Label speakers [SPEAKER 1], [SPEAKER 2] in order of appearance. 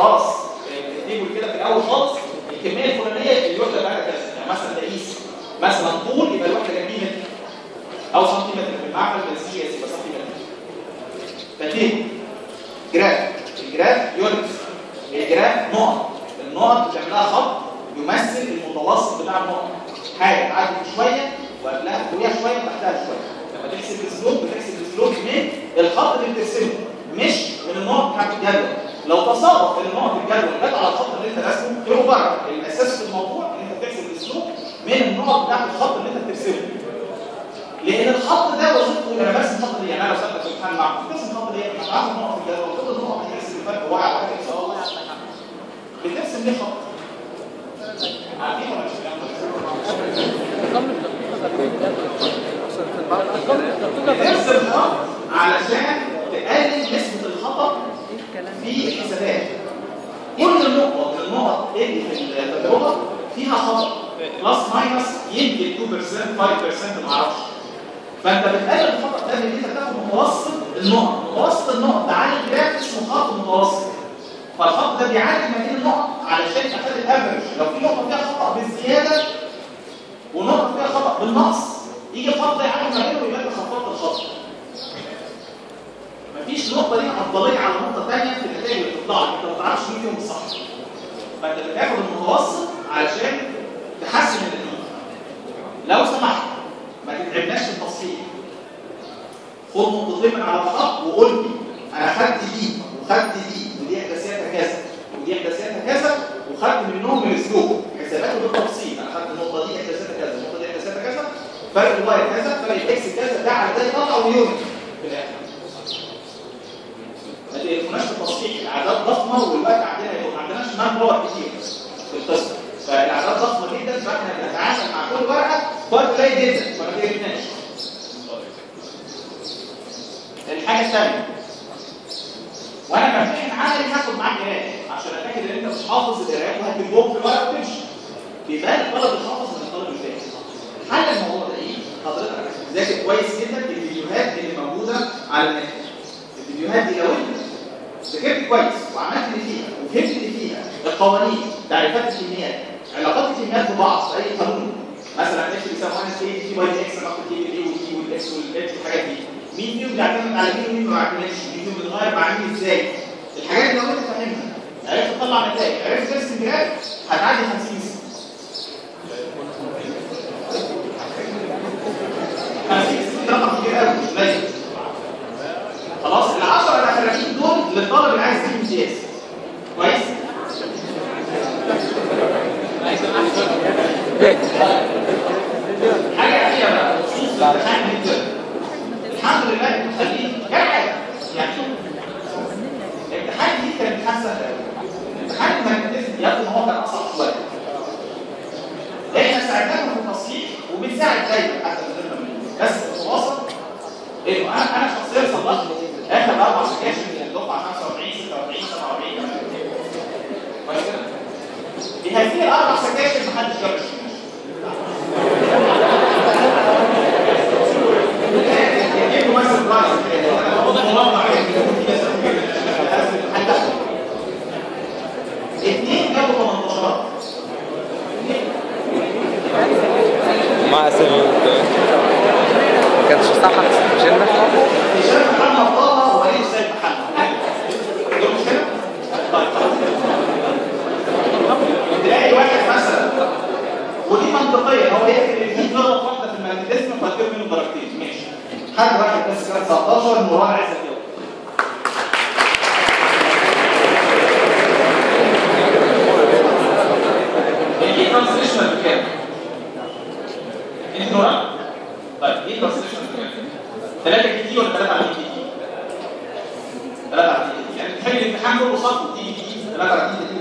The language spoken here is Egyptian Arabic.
[SPEAKER 1] راس التيبل كده في الاول خالص الكميه الفلانيه الوحده بتاعتها كذا يعني مثلا تقيس مثلا طول يبقى الوحده جنبيه متر او سنتيمتر في المعمل بس سي اس يبقى سنتيمتر فتيبل جراف الجراف يونتس الجراف نقط النقط بتعملها خط يمثل المتوسط بتاع النقط حاجه تعدي شويه وقبلها فوقيها شويه وتحتها شويه لما تحسب السلوك بتحسب السلوك من الخط اللي بترسمه مش من النقط بتاعت الجدول لو تصادف ان النقط الجدول جت على الخط اللي انت راسمه خيره بره الاساس في الموضوع ان انت بتحسب السلوك من النقط بتاعت الخط اللي انت بترسمه لان الخط ده وظيفته انا برسم الخط دي يعني انا لو سالتك سبحان الله بترسم الخط دي انا عارف النقط في الجدول كل النقط بتحسب الفرق واحد واحد ان شاء الله بترسم ليه خط عارفين ولا مش بترسم خط علشان تقلل نسبة الخطأ في الحسابات كل النقط النقط اللي في التجربة فيها خطأ بلس ماينس يمكن 2% 5% ما اعرفش فانت بتقلل الخطأ ده ان انت تاخد متوسط النقط متوسط النقط ده على الجراف اسمه خط متوسط فالخط ده بيعدي ما بين النقط علشان تاخد الافرج لو في نقطة فيها خطأ بالزيادة ونقطة فيها خطأ بالنقص يجي الخط ده يعدي ما بينه ويبقى خطوات الخط مفيش نقطة ليها أفضلية على نقطة ثانية في النتائج اللي بتطلع لك أنت ما تعرفش مين فيهم الصح فأنت بتاخد المتوسط علشان تحسن النتيجة لو سمحت ما تتعبناش في التصحيح خد نقطتين من على الخط وقول لي أنا خدت دي وخدت دي ودي إحداثياتها كذا ودي إحداثياتها كذا وخدت منهم الأسلوب حساباته بالتفصيل أنا خدت النقطة دي إحداثياتها كذا النقطة دي إحداثياتها كذا فرق الواي كذا فرق الإكس كذا ده على ده يطلع ويونت في الآخر ما تقلقوناش في التصحيح الاعداد ضخمه والوقت عندنا ما عندناش مان باور كتير في القسم فالاعداد ضخمه جدا فاحنا بنتعامل مع كل ورقه وقت قليل جدا فما تقلقناش الحاجه الثانيه وانا بمتحن عملي هاخد معاك قراءه عشان اتاكد ان انت مش حافظ القراءات وهتجيبهم في الورقه وتمشي بيبان الطالب الحافظ من الطالب الفاهم حل الموضوع ده ايه؟ حضرتك ذاكر كويس جدا الفيديوهات اللي موجوده على النت الفيديوهات دي لو انت ذاكرت كويس وعملت اللي فيها وفهمت اللي فيها القوانين تعريفات الكميات علاقات الكميات ببعض اي قانون مثلا اكس بيساوي ماينس اي تي باي اكس انا اخد تي باي والتي والاكس والاكس والحاجات دي مين فيهم بيعتمد على مين ومين ما بيعتمدش مين فيهم بيتغير مع مين ازاي الحاجات دي لو انت فاهمها عرفت تطلع نتائج عرفت ترسم جراف هتعدي 50 سنه 50 سنه رقم كبير قوي مش قليل خلاص العشرة الاخرانيين دول للطالب اللي عايز يجيب امتياز كويس حاجه اخيره بقى بخصوص الامتحان الانترن الحمد لله انتوا خليل كام حاجه يعني الامتحان دي كان امتحان سهل قوي الامتحان الماجنتيزم يبدو ان هو كان اصعب شويه احنا ساعدناكم في التصحيح وبنساعد دايما حتى من غير ما بس الخلاصه انه انا انا شخصيا صلحت اخر اربع سكاشن من الدفعه 45 46 47 كويس كده بهذه الاربع سكاشن محدش جاب الشمال يجيبوا مثلا برايس اثنين جابوا 18
[SPEAKER 2] مع اسامي ما كانش صح جنة
[SPEAKER 1] هشام محمد طه ووليد سيد محمد دول مش كده؟ طيب خلاص تلاقي واحد مثلا ودي منطقيه هو يقفل يجيب غلط واحده في الماجنتيزم فهتجيب منه درجتين ماشي حد واحد بس كده 19 نوران عايز يجاوب ايه ترانسليشن بكام؟ انت نوران؟ طيب ايه ترانسليشن بكام؟ 3 كي تي ولا 3 على كي تي؟ 3 على كي تي يعني تحل الامتحان كله صف وتيجي تي 3 على كي تي